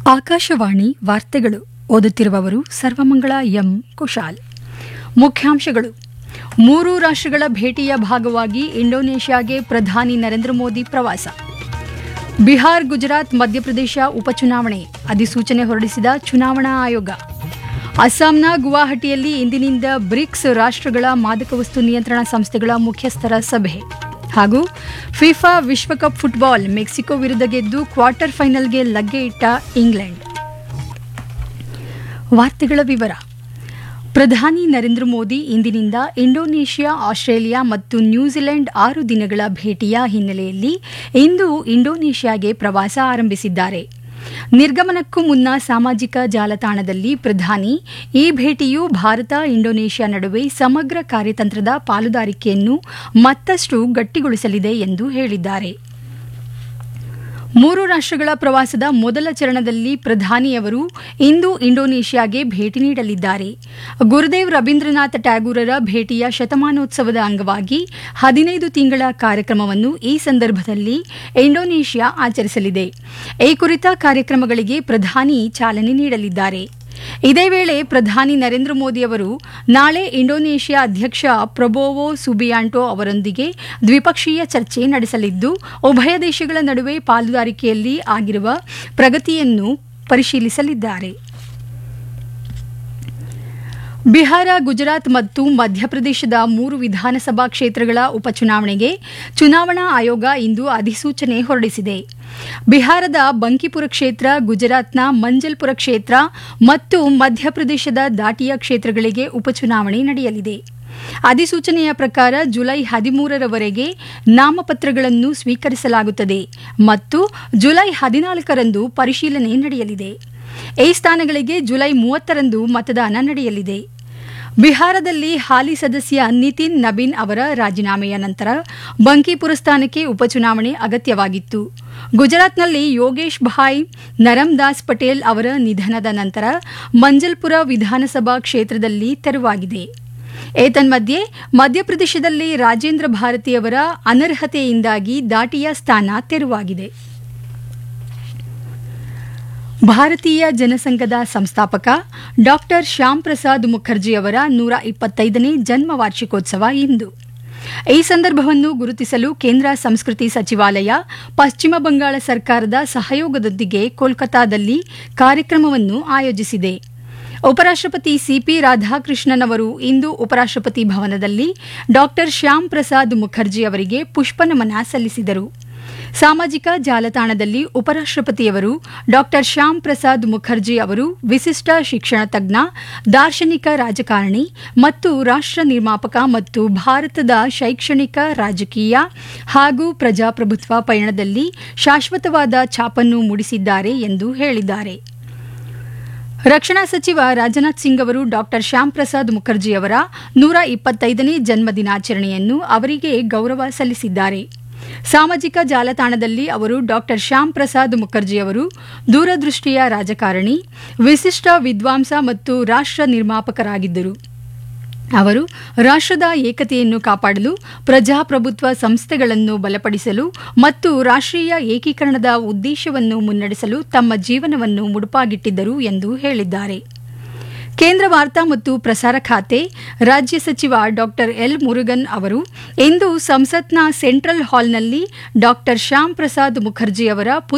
ಆಕಾಶವಾಣಿ ವಾರ್ತೆಗಳು ಓದುತ್ತಿರುವವರು ಸರ್ವಮಂಗಳ ಎಂ ಕುಶಾಲ್ ಮುಖ್ಯಾಂಶಗಳು ಮೂರು ರಾಷ್ಟ್ರಗಳ ಭೇಟಿಯ ಭಾಗವಾಗಿ ಇಂಡೋನೇಷ್ಯಾಗೆ ಪ್ರಧಾನಿ ನರೇಂದ್ರ ಮೋದಿ ಪ್ರವಾಸ ಬಿಹಾರ್ ಗುಜರಾತ್ ಮಧ್ಯಪ್ರದೇಶ ಉಪಚುನಾವಣೆ ಅಧಿಸೂಚನೆ ಹೊರಡಿಸಿದ ಚುನಾವಣಾ ಆಯೋಗ ಅಸ್ಸಾಂನ ಗುವಾಹಟಿಯಲ್ಲಿ ಇಂದಿನಿಂದ ಬ್ರಿಕ್ಸ್ ರಾಷ್ಟ್ರಗಳ ಮಾದಕ ವಸ್ತು ನಿಯಂತ್ರಣ ಸಂಸ್ಥೆಗಳ ಮುಖ್ಯಸ್ಥರ ಸಭೆ ಹಾಗೂ ಫಿಫಾ ವಿಶ್ವಕಪ್ ಫುಟ್ಬಾಲ್ ಮೆಕ್ಸಿಕೋ ವಿರುದ್ಧ ಗೆದ್ದು ಕ್ವಾರ್ಟರ್ ಫೈನಲ್ಗೆ ಲಗ್ಗೆ ಇಟ್ಟ ಇಂಗ್ಲೆಂಡ್ ವಾರ್ತೆಗಳ ವಿವರ ಪ್ರಧಾನಿ ನರೇಂದ್ರ ಮೋದಿ ಇಂದಿನಿಂದ ಇಂಡೋನೇಷ್ಯಾ ಆಸ್ಟ್ರೇಲಿಯಾ ಮತ್ತು ನ್ಯೂಜಿಲೆಂಡ್ ಆರು ದಿನಗಳ ಭೇಟಿಯ ಹಿನ್ನೆಲೆಯಲ್ಲಿ ಇಂದು ಇಂಡೋನೇಷ್ಯಾಗೆ ಪ್ರವಾಸ ಆರಂಭಿಸಿದ್ದಾರೆ ನಿರ್ಗಮನಕ್ಕೂ ಮುನ್ನ ಸಾಮಾಜಿಕ ಜಾಲತಾಣದಲ್ಲಿ ಪ್ರಧಾನಿ ಈ ಭೇಟಿಯು ಭಾರತ ಇಂಡೋನೇಷ್ಯಾ ನಡುವೆ ಸಮಗ್ರ ಕಾರ್ಯತಂತ್ರದ ಪಾಲುದಾರಿಕೆಯನ್ನು ಮತ್ತಷ್ಟು ಗಟ್ಟಿಗೊಳಿಸಲಿದೆ ಎಂದು ಹೇಳಿದ್ದಾರೆ ಮೂರು ರಾಷ್ಟ್ರಗಳ ಪ್ರವಾಸದ ಮೊದಲ ಚರಣದಲ್ಲಿ ಪ್ರಧಾನಿಯವರು ಇಂದು ಇಂಡೋನೇಷ್ಯಾಗೆ ಭೇಟಿ ನೀಡಲಿದ್ದಾರೆ ಗುರುದೇವ್ ರವೀಂದ್ರನಾಥ ಟ್ಯಾಗೂರರ ಭೇಟಿಯ ಶತಮಾನೋತ್ಸವದ ಅಂಗವಾಗಿ ಹದಿನೈದು ತಿಂಗಳ ಕಾರ್ಯಕ್ರಮವನ್ನು ಈ ಸಂದರ್ಭದಲ್ಲಿ ಇಂಡೋನೇಷ್ಯಾ ಆಚರಿಸಲಿದೆ ಈ ಕುರಿತ ಕಾರ್ಯಕ್ರಮಗಳಿಗೆ ಪ್ರಧಾನಿ ಚಾಲನೆ ನೀಡಲಿದ್ದಾರೆ ಇದೇ ವೇಳೆ ಪ್ರಧಾನಿ ನರೇಂದ್ರ ಮೋದಿ ಅವರು ನಾಳೆ ಇಂಡೋನೇಷ್ಯಾ ಅಧ್ಯಕ್ಷ ಪ್ರೊಬೋವೋ ಸುಬಿಯಾಂಟೋ ಅವರೊಂದಿಗೆ ದ್ವಿಪಕ್ಷೀಯ ಚರ್ಚೆ ನಡೆಸಲಿದ್ದು ಉಭಯ ದೇಶಗಳ ನಡುವೆ ಪಾಲುದಾರಿಕೆಯಲ್ಲಿ ಆಗಿರುವ ಪ್ರಗತಿಯನ್ನು ಪರಿಶೀಲಿಸಲಿದ್ದಾರೆ ಬಿಹಾರ ಗುಜರಾತ್ ಮತ್ತು ಮಧ್ಯಪ್ರದೇಶದ ಮೂರು ವಿಧಾನಸಭಾ ಕ್ಷೇತ್ರಗಳ ಉಪಚುನಾವಣೆಗೆ ಚುನಾವಣಾ ಆಯೋಗ ಇಂದು ಅಧಿಸೂಚನೆ ಹೊರಡಿಸಿದೆ ಬಿಹಾರದ ಬಂಕಿಪುರ ಕ್ಷೇತ್ರ ಗುಜರಾತ್ನ ಮಂಜಲ್ಪುರ ಕ್ಷೇತ್ರ ಮತ್ತು ಮಧ್ಯಪ್ರದೇಶದ ದಾಟಿಯಾ ಕ್ಷೇತ್ರಗಳಿಗೆ ಉಪಚುನಾವಣೆ ನಡೆಯಲಿದೆ ಅಧಿಸೂಚನೆಯ ಪ್ರಕಾರ ಜುಲೈ ಹದಿಮೂರರವರೆಗೆ ನಾಮಪತ್ರಗಳನ್ನು ಸ್ವೀಕರಿಸಲಾಗುತ್ತದೆ ಮತ್ತು ಜುಲೈ ಹದಿನಾಲ್ಕರಂದು ಪರಿಶೀಲನೆ ನಡೆಯಲಿದೆ ಈ ಸ್ಥಾನಗಳಿಗೆ ಜುಲೈ ಮೂವತ್ತರಂದು ಮತದಾನ ನಡೆಯಲಿದೆ ಬಿಹಾರದಲ್ಲಿ ಹಾಲಿ ಸದಸ್ಯ ನಿತಿನ್ ನಬೀನ್ ಅವರ ರಾಜೀನಾಮೆಯ ನಂತರ ಬಂಕಿಪುರ ಸ್ಥಾನಕ್ಕೆ ಉಪಚುನಾವಣೆ ಅಗತ್ಯವಾಗಿತ್ತು ಗುಜರಾತ್ನಲ್ಲಿ ಯೋಗೇಶ್ ಭಾಯ್ ನರಮ್ದಾಸ್ ಪಟೇಲ್ ಅವರ ನಿಧನದ ನಂತರ ಮಂಜಲ್ಪುರ ವಿಧಾನಸಭಾ ಕ್ಷೇತ್ರದಲ್ಲಿ ತೆರವಾಗಿದೆ ಏತನ್ಮಧ್ಯೆ ಮಧ್ಯಪ್ರದೇಶದಲ್ಲಿ ರಾಜೇಂದ್ರ ಭಾರತಿಯವರ ಅನರ್ಹತೆಯಿಂದಾಗಿ ದಾಟಿಯ ಸ್ಥಾನ ತೆರವಾಗಿದೆ ಭಾರತೀಯ ಜನಸಂಘದ ಸಂಸ್ಥಾಪಕ ಡಾಕ್ಟರ್ ಶ್ಯಾಮ್ ಪ್ರಸಾದ್ ಮುಖರ್ಜಿ ಅವರ ನೂರ ಇಪ್ಪತ್ತೈದನೇ ಜನ್ಮ ವಾರ್ಷಿಕೋತ್ಸವ ಇಂದು ಈ ಸಂದರ್ಭವನ್ನು ಗುರುತಿಸಲು ಕೇಂದ್ರ ಸಂಸ್ಕೃತಿ ಸಚಿವಾಲಯ ಪಶ್ಚಿಮ ಬಂಗಾಳ ಸರ್ಕಾರದ ಸಹಯೋಗದೊಂದಿಗೆ ಕೋಲ್ಕತಾದಲ್ಲಿ ಕಾರ್ಯಕ್ರಮವನ್ನು ಆಯೋಜಿಸಿದೆ ಉಪರಾಷ್ಟಪತಿ ಸಿಪಿ ರಾಧಾಕೃಷ್ಣನ್ ಅವರು ಇಂದು ಉಪರಾಷ್ಟಪತಿ ಭವನದಲ್ಲಿ ಡಾಕ್ಟರ್ ಶ್ಯಾಮ್ ಪ್ರಸಾದ್ ಮುಖರ್ಜಿ ಅವರಿಗೆ ಪುಷ್ಪನಮನ ಸಲ್ಲಿಸಿದರು ಸಾಮಾಜಿಕ ಜಾಲತಾಣದಲ್ಲಿ ಉಪರಾಷ್ಟಪತಿಯವರು ಡಾಕ್ಟರ್ ಶ್ಯಾಮ್ ಪ್ರಸಾದ್ ಮುಖರ್ಜಿ ಅವರು ವಿಶಿಷ್ಟ ಶಿಕ್ಷಣ ತಜ್ಞ ದಾರ್ಶನಿಕ ರಾಜಕಾರಣಿ ಮತ್ತು ರಾಷ್ಟ್ರ ನಿರ್ಮಾಪಕ ಮತ್ತು ಭಾರತದ ಶೈಕ್ಷಣಿಕ ರಾಜಕೀಯ ಹಾಗೂ ಪ್ರಜಾಪ್ರಭುತ್ವ ಪಯಣದಲ್ಲಿ ಶಾಶ್ವತವಾದ ಛಾಪನ್ನು ಮೂಡಿಸಿದ್ದಾರೆ ಎಂದು ಹೇಳಿದ್ದಾರೆ ರಕ್ಷಣಾ ಸಚಿವ ರಾಜನಾಥ್ ಸಿಂಗ್ ಅವರು ಡಾಕ್ಟರ್ ಶ್ಯಾಮ್ ಪ್ರಸಾದ್ ಮುಖರ್ಜಿ ಅವರ ನೂರ ಇಪ್ಪತ್ತೈದನೇ ಜನ್ಮ ದಿನಾಚರಣೆಯನ್ನು ಅವರಿಗೆ ಗೌರವ ಸಲ್ಲಿಸಿದ್ದಾರೆ ಸಾಮಾಜಿಕ ಜಾಲತಾಣದಲ್ಲಿ ಅವರು ಡಾಕ್ಟರ್ ಶ್ಯಾಮ್ ಪ್ರಸಾದ್ ಮುಖರ್ಜಿ ಅವರು ದೂರದೃಷ್ಟಿಯ ರಾಜಕಾರಣಿ ವಿಶಿಷ್ಟ ವಿದ್ವಾಂಸ ಮತ್ತು ರಾಷ್ಟ್ರ ನಿರ್ಮಾಪಕರಾಗಿದ್ದರು ಅವರು ರಾಷ್ಟ್ರದ ಏಕತೆಯನ್ನು ಕಾಪಾಡಲು ಪ್ರಜಾಪ್ರಭುತ್ವ ಸಂಸ್ಥೆಗಳನ್ನು ಬಲಪಡಿಸಲು ಮತ್ತು ರಾಷ್ಟ್ರೀಯ ಏಕೀಕರಣದ ಉದ್ದೇಶವನ್ನು ಮುನ್ನಡೆಸಲು ತಮ್ಮ ಜೀವನವನ್ನು ಮುಡುಪಾಗಿಟ್ಟಿದ್ದರು ಎಂದು ಹೇಳಿದ್ದಾರೆ ಕೇಂದ್ರ ವಾರ್ತಾ ಮತ್ತು ಪ್ರಸಾರ ಖಾತೆ ರಾಜ್ಯ ಸಚಿವ ಡಾಕ್ಟರ್ ಎಲ್ ಮುರುಗನ್ ಅವರು ಇಂದು ಸಂಸತ್ನ ಸೆಂಟ್ರಲ್ ಹಾಲ್ನಲ್ಲಿ ಡಾಕ್ಟರ್ ಶ್ಯಾಮ್ ಪ್ರಸಾದ್ ಮುಖರ್ಜಿ ಅವರ